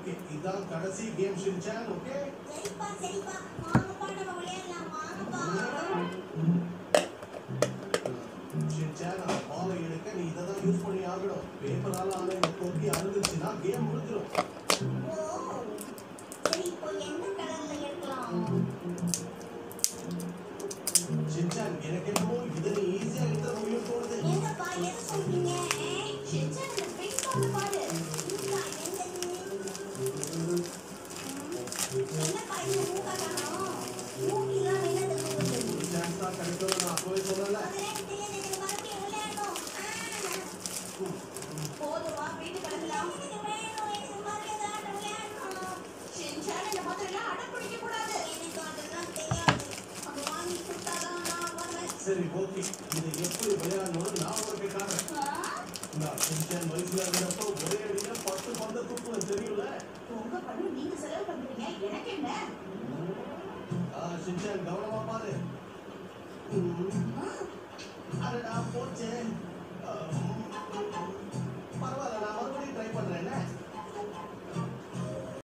Okay இதான் கடைசி game Shinchan okay சரிப்பா சரிப்பா வாங்கப்பா நம்ம விளையாடலாம் வாங்கப்பா ஷின்சான் அந்த பாலை எடுக்க நீ இதை தான் யூஸ் பண்ணி ஆகணும் பேப்பரால ஆன இந்த கொக்கி அழுதுச்சுன்னா கேம் முடிஞ்சிடும் ஓ சரி இப்போ எந்த கலர்ல எடுக்கலாம் ஷின்சான் எனக்கு என்னமோ இதை நீ ஈஸியா எடுத்த முடியும் தோணுது என்னப்பா எது சொல்றீங்க ஷின்சான் இந்த பிங்க் கலர் பாரு இந்தா, என்னது? ம், என்னப்பா இந்த மூக்கா காணோம் மூக்கிலாம் என்னது போகுது ஒரு சான்ஸ் தான் கிடைக்கும் நான் அப்பவே சொல்லல அதெல்லாம் தெரியாது எனக்கு மறுபடியும் விளையாடணும் ஆ. போதுமா வீட்டு கிளம்பலாம் எனக்கு வேணும் எனக்கு மறுபடியும் அந்த ஆட்டம் விளையாடணும் ஷின்சான் இந்த மாதிரிலாம் அடம் பிடிக்க கூடாது எனக்கு அதெல்லாம் தெரியாது அது வாங்கி கொடுத்தாதான் நான் வருவேன் சரி ஓகே இதை எப்படி விளையாடணும்னு நான் உனக்கு காட்டுறேன் ஆ? நான் ஷின்சான் வயசுல இருந்தப்போ ஒரே அடியில பத்து பந்த தூக்குவேன் தெரியும்ல உங்க பண்ணு நீங்க செலவு பண்றீங்க எனக்கு என்ன ஆ, ஷின்சான் கவனமா பாரு ம். ஆ, அடடா போச்சே ஆ,